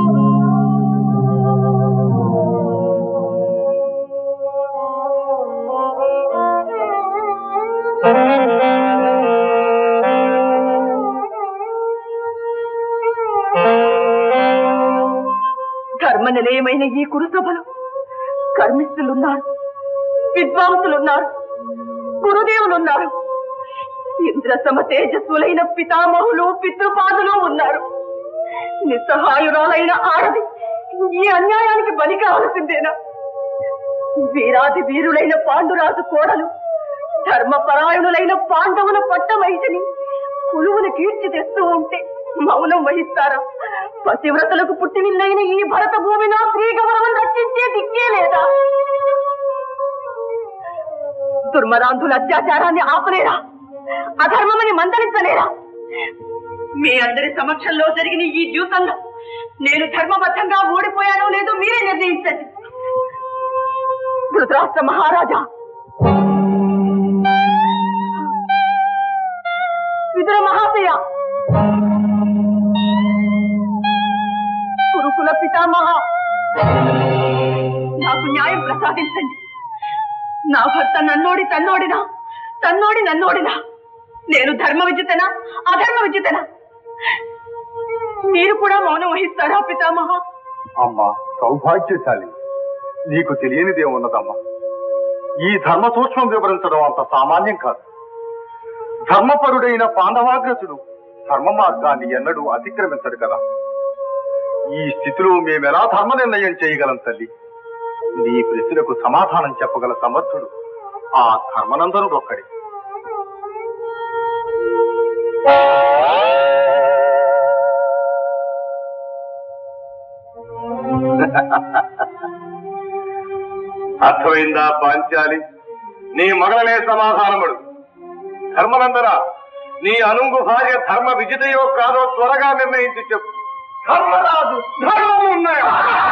ధర్మ నిలయమైన ఈ కురుసభలో కర్మిస్తులున్నారు విద్వాంసులున్నారు గురుదేవులున్నారు ఇంద్ర సమ తేజస్సులైన పితామహులు పితృపాదులు ఉన్నారు నిస్సహాయురాలైన ఆడది ఈ అన్యాయానికి బలి కావలసిందేనా వీరాది వీరులైన పాండురాజు కోడలు ధర్మపరాయణులైన పాండవుల పట్టవైతిని కులువును కీర్చి తెస్తూ ఉంటే మౌనం వహిస్తారా పతివ్రతలకు పుట్టినిల్లైన ఈ భరత భూమిలో స్త్రీ గౌరవం రక్షించే దిక్కే లేదా దుర్మరాంధుల అత్యాచారాన్ని ఆపలేరా అధర్మమని మందలించలేరా మీ అందరి సమక్షంలో జరిగిన ఈ ద్యూతంలో నేను ధర్మబద్ధంగా ఓడిపోయానో లేదో మీరే నిర్ణయించండి ధృతరాష్ట్ర మహారాజా విదుర మహాశయ కురుకుల పితామహ నాకు న్యాయం ప్రసాదించండి నా భర్త నన్నోడి తన్నోడినా తన్నోడి నన్నోడినా నేను ధర్మ విద్యుతనా అధర్మ విద్యుతనా మీరు కూడా మౌనం వహిస్తారా పితామహ అమ్మా సౌభాగ్యశాలి నీకు తెలియనిదే ఉన్నదమ్మా ఈ ధర్మ సూక్ష్మం వివరించడం అంత సామాన్యం కాదు ధర్మపరుడైన పాండవాగ్రసుడు ధర్మ మార్గాన్ని ఎన్నడూ అతిక్రమించడు కదా ఈ స్థితిలో మేమెలా ధర్మ నిర్ణయం చేయగలం తల్లి నీ ప్రశ్నకు సమాధానం చెప్పగల సమర్థుడు ఆ ధర్మనందనుడు ఒక్కడే అర్థమైందా పాంచాలి నీ మగలనే సమాధానముడు ధర్మనందన నీ అనుంగు భార్య ధర్మ విజితయో కాదో త్వరగా నిర్ణయించి చెప్పు ధర్మరాజు ధర్మం ఉన్నాయా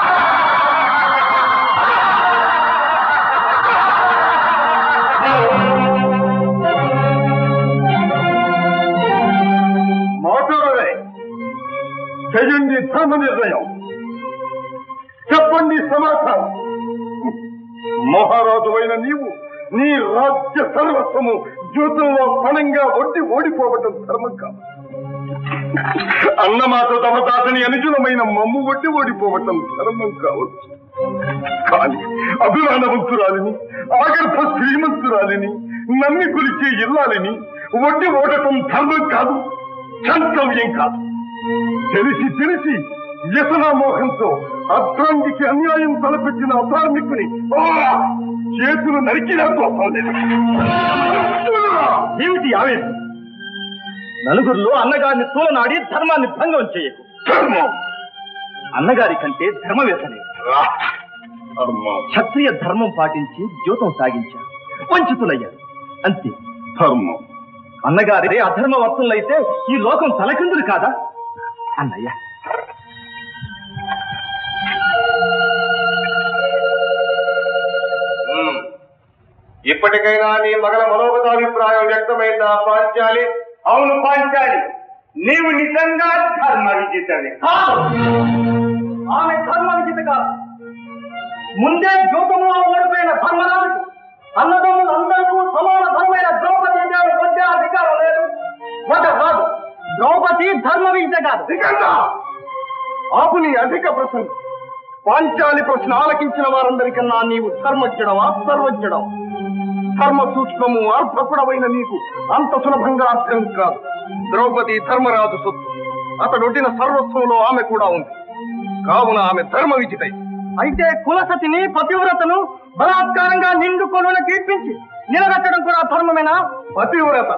మాట్లాడలే చెయ్యండి ధర్మ నిర్ణయం చెప్పండి సమాధానం మహారాజు అయిన నీవు నీ రాజ్య సర్వస్వము జ్యోతుల్లో పణంగా ఒడ్డి ఓడిపోవటం ధర్మం కాదు అన్నమాత తమదాతని అనుజులమైన మమ్ము ఒడ్డి ఓడిపోవటం ధర్మం కావచ్చు కానీ అభిమానవంతురాలిని ఆగర్భ శ్రీమంతురాలిని నమ్మి కొలిచే ఇల్లాలిని ఒడ్డి ఓడటం ధర్మం కాదు చంతవ్యం కాదు తెలిసి తెలిసి వ్యసనామోహంతో అర్ధాంగికి అన్యాయం తలపెట్టిన అధార్మికుని ఆ! చేతులు నరికినా దోషం లేదు ఏమిటి ఆవేశం నలుగురిలో అన్నగారిని తూలనాడి ధర్మాన్ని భంగం చేయకు ధర్మం అన్నగారి కంటే ధర్మవేత్తలే రా. ధర్మం క్షత్రియ ధర్మం పాటించి జీవితం సాగించారు వంచితులయ్యారు అంతే ధర్మం అన్నగారి అధర్మ వస్తువులైతే ఈ లోకం తలకిందులు కాదా అన్నయ్య ఉమ్. ఇప్పటికైనా నీ మగల మనోగతాభిప్రాయం వ్యక్తమైందా పాంచాలి అవును పాంచాలి నీవు నిజంగా ధర్మ విజితవి ఆమె ధర్మ విజిత కాదు ముందే జూతంలో ఓడిపోయిన ధర్మరాజు అన్నదమ్ములు అందరికీ సమాన ధర్మైన ద్రౌపది దేవి పొందే అధికారం లేదు వద రాదు ద్రౌపది ధర్మ విజిత కాదు దిగండా ఆపు నీ అధిక ప్రసంగం పాంచాలి ప్రశ్న ఆలకించిన వారందరికన్నా నీవు ధర్మజ్ఞడవా సర్వజ్ఞడవా ధర్మ సూక్ష్మము అర్భకుడవైన నీకు అంత సులభంగా అర్థం కాదు ద్రౌపది ధర్మరాజు సొత్తు అతడొడ్డిన సర్వస్వంలో ఆమె కూడా ఉంది కావున ఆమె ధర్మ విజితై అయితే కులసతిని పతివ్రతను బలాత్కారంగా నిండు కొలువును కీర్పించి నిలబెట్టడం కూడా ధర్మమేనా పతివ్రత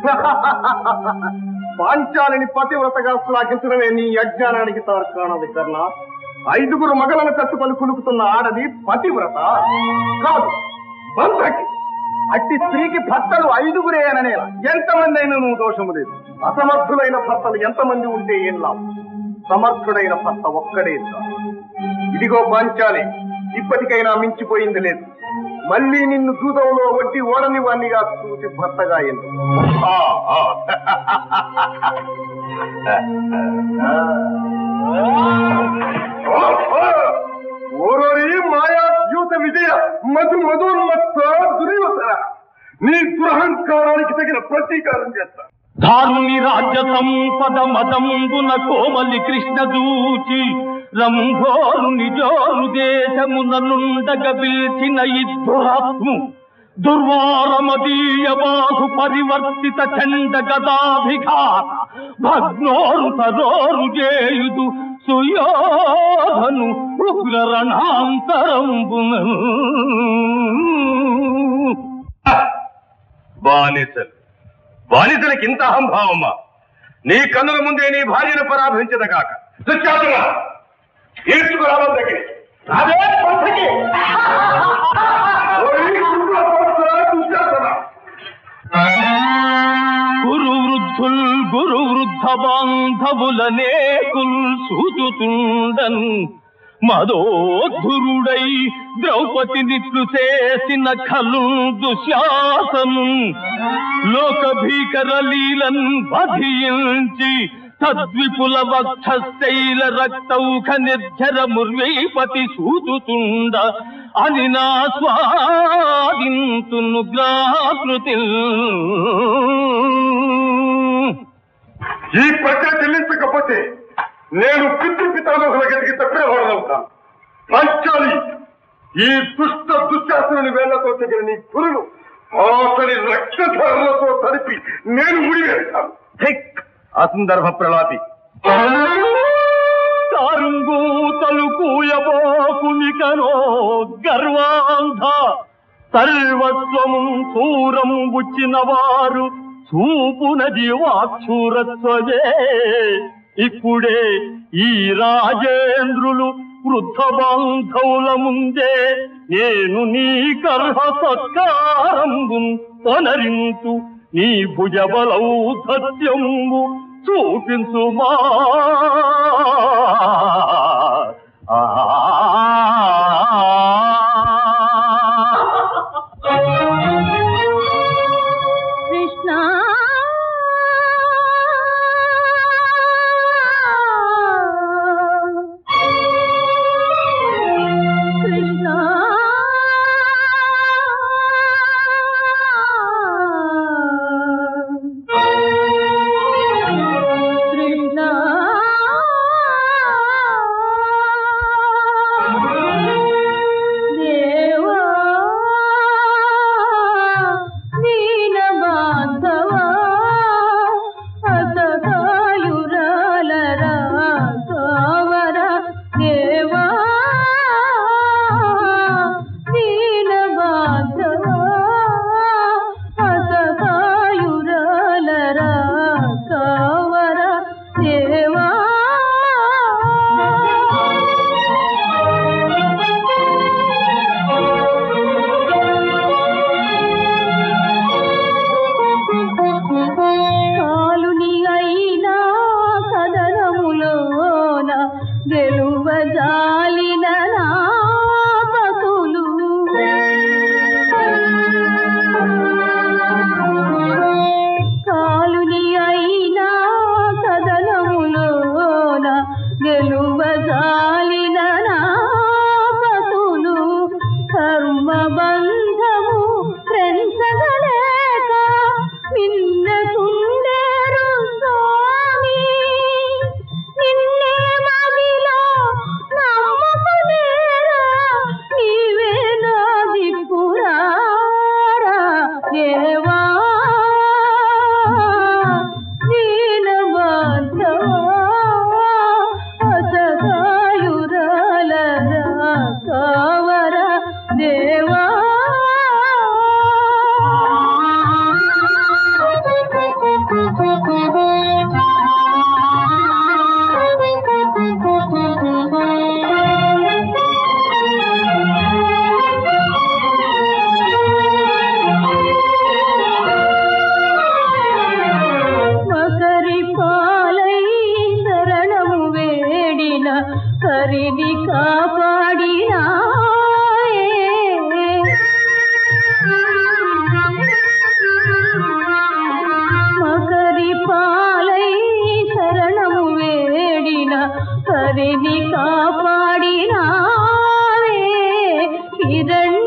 పాంచాలిని పతివ్రతగా శ్లాఘించడమే నీ అజ్ఞానానికి తార్కాణది కర్ణ ఐదుగురు మగలను కట్టుకొని కులుకుతున్న ఆడది పతివ్రత కాదు బంధకి అట్టి స్త్రీకి భర్తలు ఐదుగురే అననేలా ఎంతమంది అయినా నువ్వు దోషము లేదు అసమర్థులైన భర్తలు ఎంతమంది ఉంటే ఏం లాభం సమర్థుడైన భర్త ఒక్కడే చాలు. ఇదిగో పాంచాలి ఇప్పటికైనా మించిపోయింది లేదు మళ్ళీ నిన్ను దూదంలో వడ్డీ ఓడని వాణ్ణిగా చూసి భర్తగా ఎందు ఆ, ఆ. ప్రతీకారం చేస్తా ధారుని రాజ్య సంపద మదంబున కోమలి కృష్ణ దూచి రంభోరు నిజోరు దేశమున నుండగ పిలిచిన ఇద్దురాత్ము దుర్వారమదీయ బాహు పరివర్తిత చండ గదాభిఘాత భగ్నోరు తరోరు చేయుదు సుయోధను ఉగ్ర రణాంతరంబున బానిసలు బానిసలకి ఇంత అహంభావమా నీ కన్నుల ముందే నీ భార్యను పరాభించద కాక దుశ్శాసన ఈడ్చుకురావడం దగ్గర అదే పంథకి. ఓయ్ దుర్వాసన, దుశ్శాసన. గురు వృద్ధుల్ గురు వృద్ధ బాంధవులనే కుల్ సూచుతుండన్ మదోద్ధురుడై ద్రౌపదినిట్లు చేసిన ఖలు దుశ్శాసను లోక భీకర లీలన్ వధించి తద్విపుల వక్షశైల రక్తౌఖ నిర్జర ముర్వీపతి సూతుతుండ అని నా స్వాదింతును గ్రాకృతి ఈ ప్రజ చెల్లించకపోతే నేను పితృ పితామహుల గతికి తప్పిన వాడనవుతాను పంచాలి ఈ దుష్ట దుశ్శాసనుని వేళ్లతో తగిన నీ పురులు అతని రక్తధారలతో తడిపి నేను ముడివేస్తాను ధిక్ అసందర్భ ప్రలాపి తారుంగూతలు కూయబోకునికనో గర్వాంధ సర్వస్వము చూరం బుచ్చిన వారు చూపునది వాక్షూరత్వజే ఇప్పుడే ఈ రాజేంద్రులు వృద్ధ బాంధవుల ముందే నేను నీ గర్భ సత్కారంబు పొనరింతు నీ భుజబలౌధత్యంబు చూపించుమా కృష్ణ కృష్ణ కృష్ణ దేవా దీన బాంధవా అసహాయురాలరా కావర దేవా దీన బాంధవా అసహాయురాలరా కావర దేవా కాలుని అయినా కదనములోన గెలువజాలిన నాపతులు కాలుని అయినా కదనములోన గెలువజాలిన నాపతులు కర్మబంధము పెంచగలేక మిన్నకుండేరు స్వామి నిన్నే మదిలో నమ్ముకునేరా నీవే నా దిక్కురారా దేవా దీనబంధవా అసహాయురాలరా కావర దేవా మకరి పాలై శరణము వేడిన కరిని కాపాడినా మకరి పాలై శరణము వేడిన కరిని కాపాడినా హిరణ్య